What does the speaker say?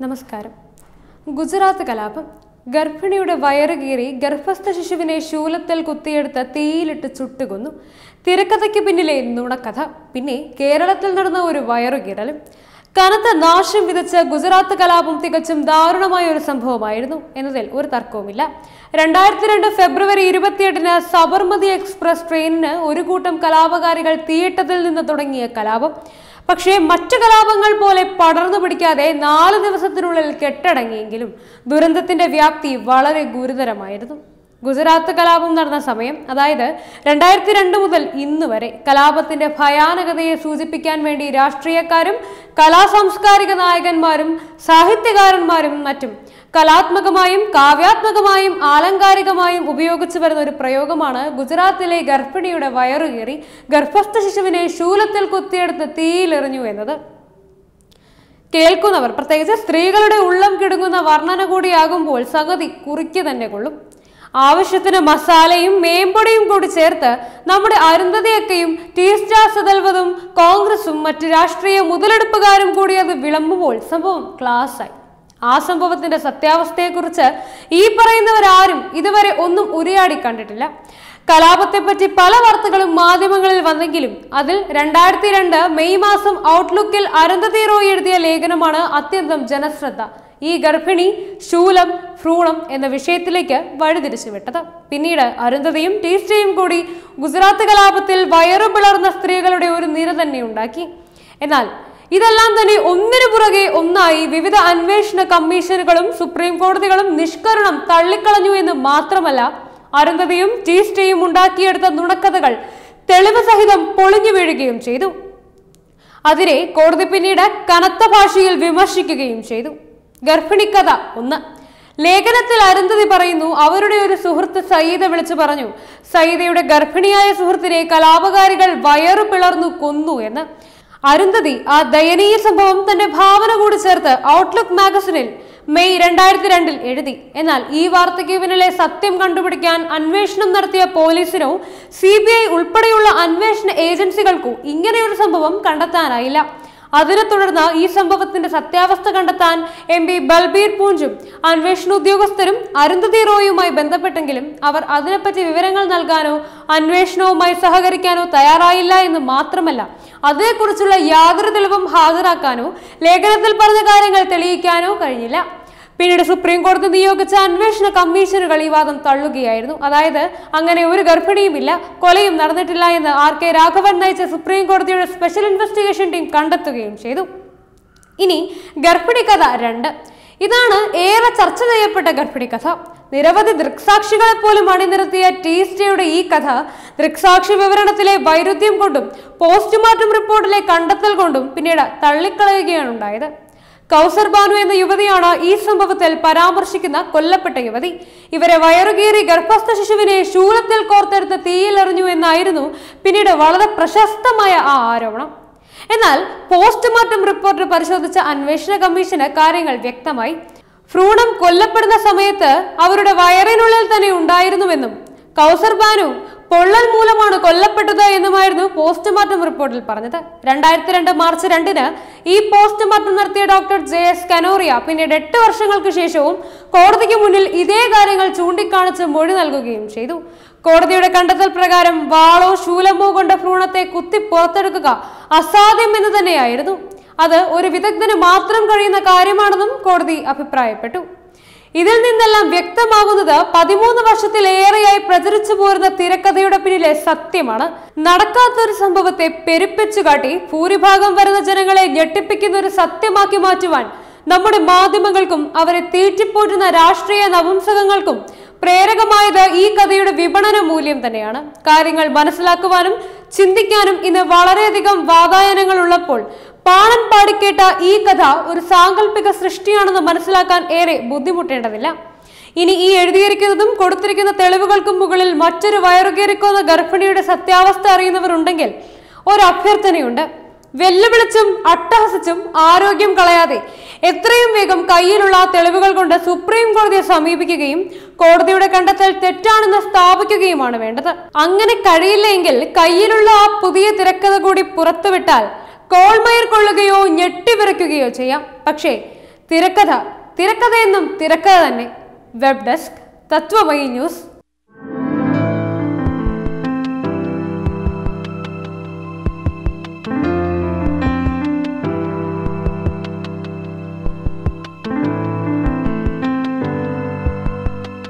നമസ്കാരം ഗുജറാത്ത് കലാപം ഗർഭിണിയുടെ വയറ് കീറി ഗർഭസ്ഥ ശിശുവിനെ ശൂലത്തിൽ കുത്തിയെടുത്ത് തീയിലിട്ട് ചുട്ടുകൊന്നു തിരക്കഥയ്ക്ക് പിന്നിലെ നുണക്കഥ പിന്നെ കേരളത്തിൽ നടന്ന ഒരു വയറുകീറലും കനത്ത നാശം വിതച്ച ഗുജറാത്ത് കലാപം തികച്ചും ദാരുണമായ ഒരു സംഭവമായിരുന്നു എന്നതിൽ ഒരു തർക്കവുമില്ല രണ്ടായിരത്തി രണ്ട് ഫെബ്രുവരി ഇരുപത്തിയെട്ടിന് സബർമതി എക്സ്പ്രസ് ട്രെയിനിന് ഒരു കൂട്ടം കലാപകാരികൾ തീയിട്ടതിൽ നിന്ന് തുടങ്ങിയ കലാപം പക്ഷേ മറ്റു കലാപങ്ങൾ പോലെ പടർന്നു പിടിക്കാതെ നാല് ദിവസത്തിനുള്ളിൽ കെട്ടടങ്ങിയെങ്കിലും ദുരന്തത്തിന്റെ വ്യാപ്തി വളരെ ഗുരുതരമായിരുന്നു ഗുജറാത്ത് കലാപം നടന്ന സമയം അതായത് രണ്ടായിരത്തി രണ്ട് മുതൽ ഇന്ന് വരെ കലാപത്തിന്റെ ഭയാനകതയെ സൂചിപ്പിക്കാൻ വേണ്ടി രാഷ്ട്രീയക്കാരും കലാസാംസ്കാരിക നായകന്മാരും സാഹിത്യകാരന്മാരും മറ്റും കലാത്മകമായും കാവ്യാത്മകമായും ആലങ്കാരികമായും ഉപയോഗിച്ചു വരുന്ന ഒരു പ്രയോഗമാണ് ഗുജറാത്തിലെ ഗർഭിണിയുടെ വയറുകീറി ഗർഭസ്ഥ ശിശുവിനെ ശൂലത്തിൽ കുത്തിയെടുത്ത് തീയിലെറിഞ്ഞു എന്നത് കേൾക്കുന്നവർ പ്രത്യേകിച്ച് സ്ത്രീകളുടെ ഉള്ളം കിടുങ്ങുന്ന വർണ്ണന കൂടിയാകുമ്പോൾ സംഗതി കുറിക്ക് തന്നെ കൊള്ളും ആവശ്യത്തിന് മസാലയും മേമ്പൊടിയും കൂടി ചേർത്ത് നമ്മുടെ അരുന്ധതിയൊക്കെയും ടി സ്റ്റാർ സദൽവതും കോൺഗ്രസും മറ്റ് രാഷ്ട്രീയ മുതലെടുപ്പുകാരും കൂടി അത് വിളമ്പുമ്പോൾ സംഭവം ക്ലാസ്സായി ആ സംഭവത്തിന്റെ സത്യാവസ്ഥയെക്കുറിച്ച് ഈ പറയുന്നവരാരും ഇതുവരെ ഒന്നും ഉരിയാടി കണ്ടിട്ടില്ല കലാപത്തെപ്പറ്റി പല വാർത്തകളും മാധ്യമങ്ങളിൽ വന്നെങ്കിലും അതിൽ രണ്ടായിരത്തി രണ്ട് മെയ് മാസം ഔട്ട്ലുക്കിൽ അരുന്ധതി റോയ് എഴുതിയ ലേഖനമാണ് അത്യന്തം ജനശ്രദ്ധ ഈ ഗർഭിണി ശൂലം ഭ്രൂണം എന്ന വിഷയത്തിലേക്ക് വഴിതിരിച്ചു വിട്ടത് പിന്നീട് അരുന്ധതിയും ടീസ്റ്റയും കൂടി ഗുജറാത്ത് കലാപത്തിൽ വയറു പിളർന്ന സ്ത്രീകളുടെ ഒരു നിര തന്നെ ഉണ്ടാക്കി എന്നാൽ ഇതെല്ലാം തന്നെ ഒന്നിനു പുറകെ ഒന്നായി വിവിധ അന്വേഷണ കമ്മീഷനുകളും സുപ്രീം കോടതികളും നിഷ്കരണം തള്ളിക്കളഞ്ഞു എന്ന് മാത്രമല്ല അരുന്ധതിയും ടീസ്റ്റയും ഉണ്ടാക്കിയെടുത്ത നുണക്കഥകൾ തെളിവ് സഹിതം പൊളിഞ്ഞു വീഴുകയും ചെയ്തു അതിനെ കോടതി പിന്നീട് കനത്ത ഭാഷയിൽ വിമർശിക്കുകയും ചെയ്തു ഗർഭിണിക്കഥ ഒന്ന് ലേഖനത്തിൽ അരുന്ധതി പറയുന്നു അവരുടെ ഒരു സുഹൃത്ത് സയ്യിദ വിളിച്ചു പറഞ്ഞു സയ്യിദയുടെ ഗർഭിണിയായ സുഹൃത്തിനെ കലാപകാരികൾ വയറു പിളർന്നു കൊന്നു എന്ന് അരുന്ധതി ആ ദയനീയ സംഭവം തന്റെ ഭാവന കൂടി ചേർത്ത് ഔട്ട്ലുക്ക് മാഗസിനിൽ മെയ് രണ്ടായിരത്തി രണ്ടിൽ എഴുതി എന്നാൽ ഈ വാർത്തയ്ക്ക് പിന്നിലെ സത്യം കണ്ടുപിടിക്കാൻ അന്വേഷണം നടത്തിയ പോലീസിനോ സി ബി ഐ ഉൾപ്പെടെയുള്ള അന്വേഷണ ഏജൻസികൾക്കോ ഇങ്ങനെയൊരു സംഭവം കണ്ടെത്താനായില്ല അതിനെ തുടർന്ന് ഈ സംഭവത്തിന്റെ സത്യാവസ്ഥ കണ്ടെത്താൻ എം പി ബൽബീർ പൂഞ്ചും അന്വേഷണ ഉദ്യോഗസ്ഥരും അരുന്ധതി റോയുമായി ബന്ധപ്പെട്ടെങ്കിലും അവർ അതിനെപ്പറ്റി വിവരങ്ങൾ നൽകാനോ അന്വേഷണവുമായി സഹകരിക്കാനോ തയ്യാറായില്ല എന്ന് മാത്രമല്ല അതേക്കുറിച്ചുള്ള യാതൊരു തെളിവും ഹാജരാക്കാനോ ലേഖനത്തിൽ പറഞ്ഞ കാര്യങ്ങൾ തെളിയിക്കാനോ കഴിഞ്ഞില്ല പിന്നീട് സുപ്രീം കോടതി നിയോഗിച്ച അന്വേഷണ കമ്മീഷനുകൾ ഈ വാദം തള്ളുകയായിരുന്നു അതായത് അങ്ങനെ ഒരു ഗർഭിണിയുമില്ല കൊലയും നടന്നിട്ടില്ല എന്ന് ആർ കെ രാഘവൻ നയിച്ച സുപ്രീം കോടതിയുടെ സ്പെഷ്യൽ ഇൻവെസ്റ്റിഗേഷൻ ടീം കണ്ടെത്തുകയും ചെയ്തു ഇനി ഗർഭിണി കഥ രണ്ട് ഇതാണ് ഏറെ ചർച്ച ചെയ്യപ്പെട്ട ഗർഭിണി കഥ നിരവധി ദൃക്സാക്ഷികളെ പോലും അണിനിരത്തിയ ടീസ്റ്റയുടെ ഈ കഥ ദൃക്സാക്ഷി വിവരണത്തിലെ വൈരുദ്ധ്യം കൊണ്ടും പോസ്റ്റ്മോർട്ടം റിപ്പോർട്ടിലെ കണ്ടെത്തൽ കൊണ്ടും പിന്നീട് തള്ളിക്കളയുകയാണ് ഉണ്ടായത് കൗസർ ബാനു എന്ന യുവതിയാണ് ഈ സംഭവത്തിൽ പരാമർശിക്കുന്ന കൊല്ലപ്പെട്ട യുവതി ഇവരെ വയറുകീറി ഗർഭസ്ഥ ശിശുവിനെ ശൂലത്തിൽ കോർത്തെടുത്ത് തീയിലെറിഞ്ഞു എന്നായിരുന്നു പിന്നീട് വളരെ പ്രശസ്തമായ ആ ആരോപണം എന്നാൽ പോസ്റ്റ്മോർട്ടം റിപ്പോർട്ട് പരിശോധിച്ച അന്വേഷണ കമ്മീഷന് കാര്യങ്ങൾ വ്യക്തമായി ഭ്രൂണം കൊല്ലപ്പെടുന്ന സമയത്ത് അവരുടെ വയറിനുള്ളിൽ തന്നെ ഉണ്ടായിരുന്നുവെന്നും കൗസർ ബാനു പൊള്ളൽ മൂലമാണ് കൊല്ലപ്പെട്ടത് എന്നുമായിരുന്നു പോസ്റ്റ്മോർട്ടം റിപ്പോർട്ടിൽ പറഞ്ഞത് രണ്ടായിരത്തി രണ്ട് മാർച്ച് രണ്ടിന് ഈ പോസ്റ്റ്മോർട്ടം നടത്തിയ ഡോക്ടർ ജെ എസ് കനോറിയ പിന്നീട് എട്ട് വർഷങ്ങൾക്ക് ശേഷവും കോടതിക്ക് മുന്നിൽ ഇതേ കാര്യങ്ങൾ ചൂണ്ടിക്കാണിച്ച് മൊഴി നൽകുകയും ചെയ്തു കോടതിയുടെ കണ്ടെത്തൽ പ്രകാരം വാളോ ശൂലമോ കൊണ്ട് ഭ്രൂണത്തെ കുത്തി പുറത്തെടുക്കുക അസാധ്യം എന്ന് തന്നെയായിരുന്നു അത് ഒരു വിദഗ്ധന് മാത്രം കഴിയുന്ന കാര്യമാണെന്നും കോടതി അഭിപ്രായപ്പെട്ടു ഇതിൽ നിന്നെല്ലാം വ്യക്തമാകുന്നത് പതിമൂന്ന് വർഷത്തിലേറെയായി പ്രചരിച്ചു പോരുന്ന തിരക്കഥയുടെ പിന്നിലെ സത്യമാണ് നടക്കാത്ത ഒരു സംഭവത്തെ പെരുപ്പിച്ചു കാട്ടി ഭൂരിഭാഗം വരുന്ന ജനങ്ങളെ ഞെട്ടിപ്പിക്കുന്ന ഒരു സത്യമാക്കി മാറ്റുവാൻ നമ്മുടെ മാധ്യമങ്ങൾക്കും അവരെ തീറ്റിപ്പോറ്റുന്ന രാഷ്ട്രീയ നപുംസകങ്ങൾക്കും പ്രേരകമായത് ഈ കഥയുടെ വിപണന മൂല്യം തന്നെയാണ് കാര്യങ്ങൾ മനസ്സിലാക്കുവാനും ചിന്തിക്കാനും ഇന്ന് വളരെയധികം വാതായനങ്ങൾ ഉള്ളപ്പോൾ പാണൻ പാടിക്കേട്ട ഈ കഥ ഒരു സാങ്കല്പിക സൃഷ്ടിയാണെന്ന് മനസ്സിലാക്കാൻ ഏറെ ബുദ്ധിമുട്ടേണ്ടതില്ല ഇനി ഈ എഴുതിയിരിക്കുന്നതും കൊടുത്തിരിക്കുന്ന തെളിവുകൾക്കും മുകളിൽ മറ്റൊരു വയറുകേറിക്കുന്ന ഗർഭിണിയുടെ സത്യാവസ്ഥ അറിയുന്നവർ ഉണ്ടെങ്കിൽ ഒരു അഭ്യർത്ഥനയുണ്ട് വെല്ലുവിളിച്ചും അട്ടഹസിച്ചും ആരോഗ്യം കളയാതെ എത്രയും വേഗം കയ്യിലുള്ള ആ തെളിവുകൾ കൊണ്ട് സുപ്രീം കോടതിയെ സമീപിക്കുകയും കോടതിയുടെ കണ്ടെത്തൽ തെറ്റാണെന്ന് സ്ഥാപിക്കുകയുമാണ് വേണ്ടത് അങ്ങനെ കഴിയില്ലെങ്കിൽ കയ്യിലുള്ള ആ പുതിയ തിരക്കഥ കൂടി പുറത്തുവിട്ടാൽ കോൾമയർ കൊള്ളുകയോ ഞെട്ടിവിറയ്ക്കുകയോ ചെയ്യാം പക്ഷേ തിരക്കഥ തിരക്കഥയെന്നും തിരക്കഥ തന്നെ വെബ് ഡെസ്ക് തത്വമയി ന്യൂസ്